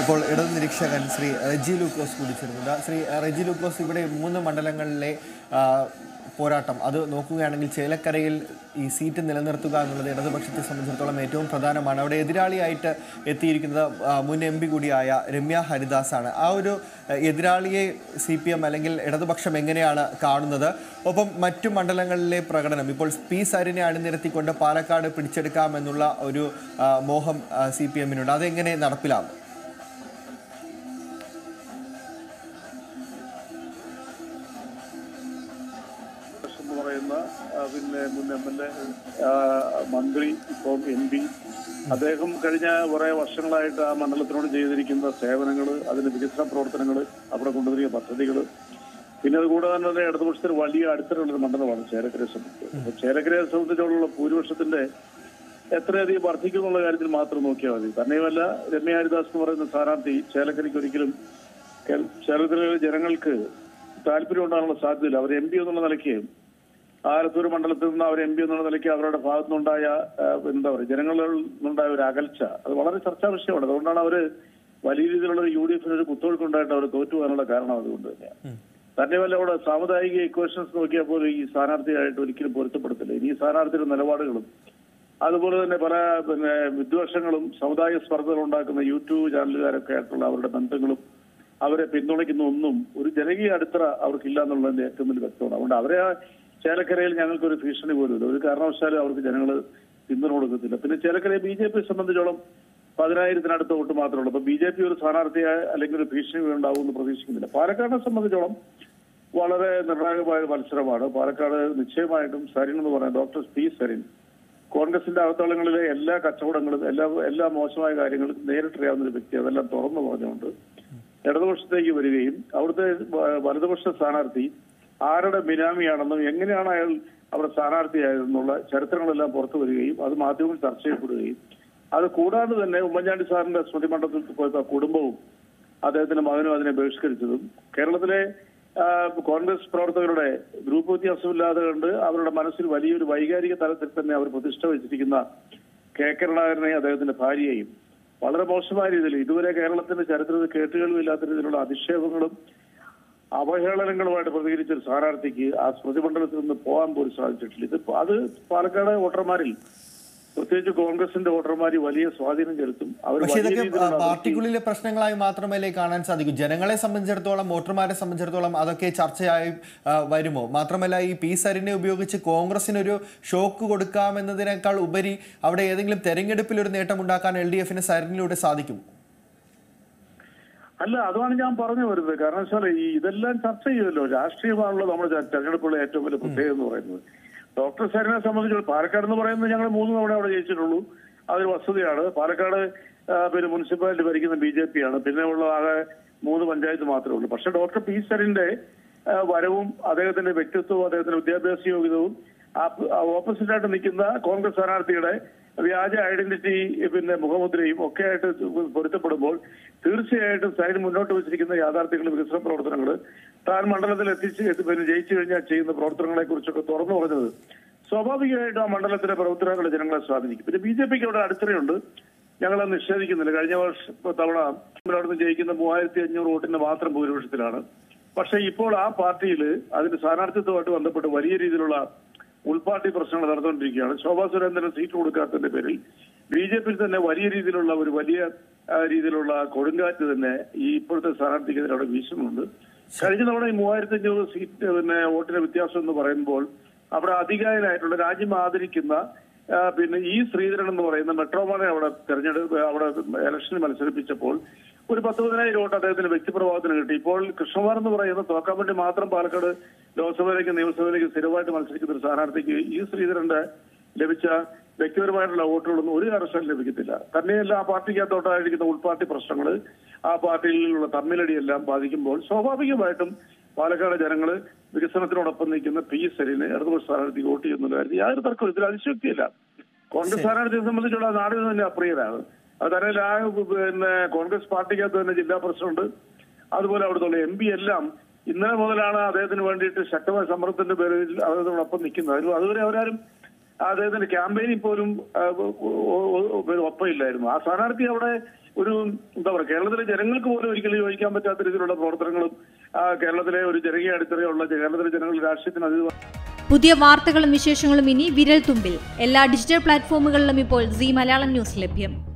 ഇപ്പോൾ ഇടത് നിരീക്ഷകൻ ശ്രീ റെജി ലൂക്കോസ് കൂടി ചേരുന്നുണ്ട് ശ്രീ റെജി ലൂക്കോസ് ഇവിടെ മൂന്ന് മണ്ഡലങ്ങളിലെ ആ, പോരാട്ടം അത് നോക്കുകയാണെങ്കിൽ ചേലക്കരയിൽ ഈ സീറ്റ് നിലനിർത്തുക എന്നുള്ളത് ഇടതുപക്ഷത്തെ സംബന്ധിച്ചിടത്തോളം ഏറ്റവും പ്രധാനമാണ് അവിടെ എതിരാളിയായിട്ട് എത്തിയിരിക്കുന്നത് ആ, മുൻ എം പി കൂടിയായ രമ്യ ഹരിദാസ് ആണ് ആ ഒരു ആ, എതിരാളിയെ സി പി എം അല്ലെങ്കിൽ ഇടതുപക്ഷം എങ്ങനെയാണ് കാണുന്നത് ഒപ്പം മറ്റു മണ്ഡലങ്ങളിലെ പ്രകടനം ഇപ്പോൾ പി സരിനെ അണിനിരത്തിക്കൊണ്ട് പാലക്കാട് പിടിച്ചെടുക്കാമെന്നുള്ള ഒരു ആ, മോഹം സി പി എമ്മിനുണ്ട് അതെങ്ങനെ നടപ്പിലാവും എന്ന് പറയുന്ന ആ, പിന്നെ മുൻ എം എൽ എ മന്ത്രി ഇപ്പം എം പി അദ്ദേഹം കഴിഞ്ഞ കുറെ വർഷങ്ങളായിട്ട് ആ മണ്ഡലത്തിനോട് ചെയ്തിരിക്കുന്ന സേവനങ്ങൾ അതിന്റെ വികസന പ്രവർത്തനങ്ങൾ അവിടെ കൊണ്ടുവരിക പദ്ധതികൾ പിന്നെ അത് കൂടാതെ തന്നെ ഇടതുപക്ഷത്തിന് വലിയ അടുത്തിട്ടുള്ളൊരു മണ്ഡലമാണ് ചേലക്കരയെ സംബന്ധിച്ച് അപ്പൊ ചേലക്കരയെ സംബന്ധിച്ചുള്ള ഭൂരിപക്ഷത്തിന്റെ എത്രയധികം വർദ്ധിക്കും എന്നുള്ള കാര്യത്തിൽ മാത്രം നോക്കിയാൽ മതി തന്നെയുമല്ല രമ്യ ഹരിദാസ് എന്ന് പറയുന്ന സ്ഥാനാർത്ഥി ചേലക്കരയ്ക്ക് ഒരിക്കലും കേരള- കേരളത്തിലെ ജനങ്ങൾക്ക് താല്പര്യം ഉണ്ടാകാനുള്ള സാധ്യതയില്ല അവർ എം പി എന്നുള്ള നിലയ്ക്ക് ആലത്തൂർ മണ്ഡലത്തിൽ നിന്ന് അവർ എം പി എന്നുള്ള നിലയ്ക്ക് അവരുടെ ഭാഗത്തുനിന്നുണ്ടായ ആ, എന്താ പറയുക ജനങ്ങളിൽ നിന്നുണ്ടായ ഒരു അകൽച്ച അത് വളരെ ചർച്ചാ വിഷയമാണ് അതുകൊണ്ടാണ് അവര് വലിയ രീതിയിലുള്ള ഒരു യു ഡി എഫിന് ഒരു കുത്തൊഴുക്കുണ്ടായിട്ട് അവർ തോറ്റുപോകാനുള്ള കാരണം അതുകൊണ്ട് തന്നെയാണ് തന്നെയല്ല അവിടെ സാമുദായിക ഇക്വേഷൻസ് നോക്കിയാൽ പോലും ഈ സ്ഥാനാർത്ഥിയായിട്ട് ഒരിക്കലും പൊരുത്തപ്പെടുത്തില്ല ഇനി ഈ സ്ഥാനാർത്ഥിയുടെ നിലപാടുകളും അതുപോലെ തന്നെ പല പിന്നെ വിദ്വേഷങ്ങളും സമുദായ സ്പർദ്ധകൾ ഉണ്ടാക്കുന്ന യൂട്യൂബ് ചാനലുകാരൊക്കെ ആയിട്ടുള്ള അവരുടെ ബന്ധങ്ങളും അവരെ പിന്തുണയ്ക്കുന്ന ഒന്നും ഒരു ജനകീയ അടിത്തറ അവർക്കില്ല എന്നുള്ളതിന്റെ ഏറ്റവും വലിയ വ്യക്തമാണ് അതുകൊണ്ട് അവരെ ആ ചേലക്കരയിൽ ഞങ്ങൾക്ക് ഒരു ഭീഷണി പോലുമില്ല ഒരു കാരണവശാലും അവർക്ക് ജനങ്ങൾ പിന്തുണ കൊടുക്കത്തില്ല പിന്നെ ചേലക്കരയെ ബി ജെ പി സംബന്ധിച്ചോളം പതിനായിരത്തിനടുത്ത വോട്ട് മാത്രമേ ഉള്ളൂ അപ്പൊ ബി ജെ പി ഒരു സ്ഥാനാർത്ഥിയായ അല്ലെങ്കിൽ ഒരു ഭീഷണി ഉണ്ടാവും എന്ന് പ്രതീക്ഷിക്കുന്നില്ല പാലക്കാടിനെ സംബന്ധിച്ചോളം വളരെ നിർണായകമായ ഒരു മത്സരമാണ് പാലക്കാട് നിശ്ചയമായിട്ടും സരിൻ എന്ന് പറയുന്നത് ഡോക്ടർ പി സരിൻ കോൺഗ്രസിന്റെ അകത്തളങ്ങളിലെ എല്ലാ കച്ചവടങ്ങളും എല്ലാ എല്ലാ മോശമായ കാര്യങ്ങളും നേരിട്ടറിയാവുന്ന ഒരു വ്യക്തി അതെല്ലാം തുറന്നു പറഞ്ഞുകൊണ്ട് ഇടതുപക്ഷത്തേക്ക് വരികയും അവിടുത്തെ വ- വലതുപക്ഷ സ്ഥാനാർത്ഥി ആരുടെ ബിനാമിയാണെന്നും എങ്ങനെയാണ് അയാൾ അവിടെ സ്ഥാനാർത്ഥിയായതെന്നുള്ള ചരിത്രങ്ങളെല്ലാം പുറത്തു വരികയും അത് മാധ്യമങ്ങളിൽ ചർച്ച ചെയ്യപ്പെടുകയും അത് കൂടാതെ തന്നെ ഉമ്മൻചാണ്ടി സാറിന്റെ സ്മൃതി മണ്ഡലത്തിൽ പോയപ്പോൾ ആ കുടുംബവും അദ്ദേഹത്തിന്റെ മകനും അതിനെ ബഹിഷ്കരിച്ചതും കേരളത്തിലെ ആ, കോൺഗ്രസ് പ്രവർത്തകരുടെ ഗ്രൂപ്പ് വ്യത്യാസമില്ലാതെ കണ്ട് അവരുടെ മനസ്സിൽ വലിയൊരു വൈകാരിക തലത്തിൽ തന്നെ അവർ പ്രതിഷ്ഠ വെച്ചിരിക്കുന്ന കെ കരുണാകരനെ അദ്ദേഹത്തിന്റെ ഭാര്യയെയും വളരെ മോശമായ രീതിയിൽ ഇതുവരെ കേരളത്തിന്റെ ചരിത്രത്തിൽ കേട്ടുകേൾവില്ലാത്ത രീതിയിലുള്ള അധിക്ഷേപങ്ങളും അവഹേളനങ്ങളുമായിട്ട് പ്രതികരിച്ച ഒരു സ്ഥാനാർത്ഥിക്ക് ആ സ്മൃതി മണ്ഡലത്തിൽ നിന്ന് പോകാൻ പോലും സാധിച്ചിട്ടില്ല ഇത് അത് പാലക്കാട് വോട്ടർമാരിൽ പ്രത്യേകിച്ച് കോൺഗ്രസിന്റെ വോട്ടർമാരിൽ വലിയ സ്വാധീനം ചെലുത്തും അവർ പക്ഷേ വലിയ ഇതൊക്കെ ആ, രീതിയിലുള്ള പാർട്ടിക്കുള്ളിലെ പ്രശ്നങ്ങളായി മാത്രമല്ലേ കാണാൻ സാധിക്കൂ ജനങ്ങളെ സംബന്ധിച്ചിടത്തോളം വോട്ടർമാരെ സംബന്ധിച്ചിടത്തോളം അതൊക്കെ ചർച്ചയായി ആ, വരുമോ മാത്രമല്ല ഈ പി സരിനെ ഉപയോഗിച്ച് കോൺഗ്രസിനൊരു ഷോക്ക് കൊടുക്കാമെന്നതിനേക്കാൾ ഉപരി അവിടെ ഏതെങ്കിലും തെരഞ്ഞെടുപ്പിൽ ഒരു നേട്ടം ഉണ്ടാക്കാൻ എൽ ഡി എഫിന് സരിനിലൂടെ സാധിക്കും അല്ല അതാണ് ഞാൻ പറഞ്ഞു വരുന്നത് കാരണം വെച്ചാൽ ഈ ഇതെല്ലാം ചർച്ച ചെയ്യുമല്ലോ രാഷ്ട്രീയമാണല്ലോ നമ്മുടെ ചെ- തെരഞ്ഞെടുപ്പുള്ള ഏറ്റവും വലിയ പ്രത്യേകത എന്ന് പറയുന്നത് ഡോക്ടർ സരിനെ സംബന്ധിച്ച് പാലക്കാട് എന്ന് പറയുന്നത് ഞങ്ങൾ മൂന്ന് തവണ അവിടെ ജയിച്ചിട്ടുള്ളൂ അതൊരു വസ്തുതയാണ് പാലക്കാട് ആ, പിന്നെ മുനിസിപ്പാലിറ്റി ഭരിക്കുന്ന ബി ജെ പി ആണ് പിന്നെ ഉള്ള ആകെ മൂന്ന് പഞ്ചായത്ത് മാത്രമേ ഉള്ളൂ പക്ഷെ ഡോക്ടർ പി സരിന്റെ ആ, വരവും അദ്ദേഹത്തിന്റെ വ്യക്തിത്വവും അദ്ദേഹത്തിന്റെ വിദ്യാഭ്യാസ യോഗ്യതവും ഓപ്പോസിറ്റ് ആയിട്ട് നിൽക്കുന്ന കോൺഗ്രസ് സ്ഥാനാർത്ഥിയുടെ വ്യാജ ഐഡന്റിറ്റി പിന്നെ മുഖമുദ്രയും ഒക്കെ ആയിട്ട് പൊരുത്തപ്പെടുമ്പോൾ തീർച്ചയായിട്ടും സൈഡ് മുന്നോട്ട് വെച്ചിരിക്കുന്ന യാഥാർത്ഥ്യങ്ങൾ വികസന പ്രവർത്തനങ്ങൾ താൻ മണ്ഡലത്തിൽ എത്തിച്ച് എത്തി- പിന്നെ ജയിച്ചു കഴിഞ്ഞാൽ ചെയ്യുന്ന പ്രവർത്തനങ്ങളെ കുറിച്ചൊക്കെ തുറന്നു പറഞ്ഞത് സ്വാഭാവികമായിട്ടും ആ മണ്ഡലത്തിലെ പ്രവർത്തനങ്ങളെ ജനങ്ങളെ സ്വാധീനിക്കും പിന്നെ ബി ജെ പിക്ക് അവിടെ അടിത്തറയുണ്ട് ഞങ്ങൾ നിഷേധിക്കുന്നില്ല കഴിഞ്ഞ വർഷം തവണ അവിടുന്ന് ജയിക്കുന്ന മൂവായിരത്തി അഞ്ഞൂറ് വോട്ടിന്റെ മാത്രം ഭൂരിപക്ഷത്തിലാണ് പക്ഷെ ഇപ്പോൾ ആ പാർട്ടിയിൽ അതിന്റെ സ്ഥാനാർത്ഥിത്വമായിട്ട് ബന്ധപ്പെട്ട് വലിയ രീതിയിലുള്ള ഉൾപാർട്ടി പ്രശ്നങ്ങൾ നടന്നുകൊണ്ടിരിക്കുകയാണ് ശോഭാ സുരേന്ദ്രൻ സീറ്റ് കൊടുക്കാത്തതിന്റെ പേരിൽ ബി ജെ പിയിൽ തന്നെ വലിയ രീതിയിലുള്ള ഒരു വലിയ ആ, രീതിയിലുള്ള കൊടുങ്കാറ്റ് തന്നെ ഈ ഇപ്പോഴത്തെ സ്ഥാനാർത്ഥിക്കെതിരെ അവിടെ വീശുന്നുണ്ട് കഴിഞ്ഞ തവണ ഈ മൂവായിരത്തി അഞ്ഞൂറ് സീറ്റ് പിന്നെ വോട്ടിന്റെ വ്യത്യാസം എന്ന് പറയുമ്പോൾ അവിടെ അധികാരിയായിട്ടുള്ള രാജ്യം ആദരിക്കുന്ന ആ, പിന്നെ ഈ ശ്രീധരൻ എന്ന് പറയുന്ന മെട്രോമാനെ അവിടെ തെരഞ്ഞെടുപ്പ് അവിടെ ഇലക്ഷനിൽ മത്സരിപ്പിച്ചപ്പോൾ ഒരു പത്ത് പതിനായിരം വോട്ട് അദ്ദേഹത്തിന് വ്യക്തിപ്രഭാവത്തിന് കിട്ടി ഇപ്പോൾ കൃഷ്ണകുമാർ എന്ന് പറയുന്ന തോക്കാൻ വേണ്ടി മാത്രം പാലക്കാട് ലോക്സഭയിലേക്ക് നിയമസഭയിലേക്ക് സ്ഥിരമായിട്ട് മത്സരിക്കുന്ന ഒരു സ്ഥാനാർത്ഥിക്ക് ഈ ശ്രീധരന്റെ ലഭിച്ച വ്യക്തിപരമായിട്ടുള്ള വോട്ടുകളൊന്നും ഒരു കാരണവശാലും ലഭിക്കത്തില്ല തന്നെയല്ല ആ പാർട്ടിക്കകത്തോട്ടായിരിക്കുന്ന ഉൾപാർട്ടി പ്രശ്നങ്ങൾ ആ പാർട്ടിയിലുള്ള തമ്മിലടിയെല്ലാം ബാധിക്കുമ്പോൾ സ്വാഭാവികമായിട്ടും പാലക്കാട് ജനങ്ങൾ വികസനത്തിനോടൊപ്പം നിൽക്കുന്ന പി സരിനെ ഇടതുപക്ഷ സ്ഥാനാർത്ഥി വോട്ട് ചെയ്യുന്ന കാര്യത്തിൽ യാതൊരു തർക്കവും ഇതിൽ അതിശക്തിയില്ല കോൺഗ്രസ് സ്ഥാനാർത്ഥിയെ സംബന്ധിച്ചുള്ള നാടിന് തന്നെ അപ്രിയരാണ് അത് തന്നെ ആ പിന്നെ കോൺഗ്രസ് പാർട്ടിക്കകത്ത് തന്നെ ജില്ലാ പ്രസിഡന്റ് അതുപോലെ അവിടുത്തെ എം പി എല്ലാം ഇന്നലെ മുതലാണ് അദ്ദേഹത്തിന് വേണ്ടിയിട്ട് ശക്തമായ സമ്മർദ്ദത്തിന്റെ പേരിൽ അദ്ദേഹത്തിനോടൊപ്പം നിൽക്കുന്നത് അതിന് അതുവരെ അവരാരും അദ്ദേഹത്തിന്റെ ക്യാമ്പയിനിൽ പോലും ആ, ഒ- ഒ- ഒ- ഒപ്പമില്ലായിരുന്നു ആ സ്ഥാനാർത്ഥി അവിടെ ഒരു എന്താ പറയുക കേരളത്തിലെ ജനങ്ങൾക്ക് പോലും ഒരിക്കലും യോജിക്കാൻ പറ്റാത്ത രീതിയിലുള്ള പ്രവർത്തനങ്ങളും ആ, കേരളത്തിലെ ഒരു ജനകീയ അടിത്തറയുള്ള കേരളത്തിലെ ജനങ്ങൾ രാഷ്ട്രീയത്തിന് അതീത പുതിയ വാർത്തകളും വിശേഷങ്ങളും ഇനി വിരൽ തുമ്പിൽ എല്ലാ ഡിജിറ്റൽ പ്ലാറ്റ്ഫോമുകളിലും ഇപ്പോൾ സി മലയാളം ന്യൂസ് ലഭ്യം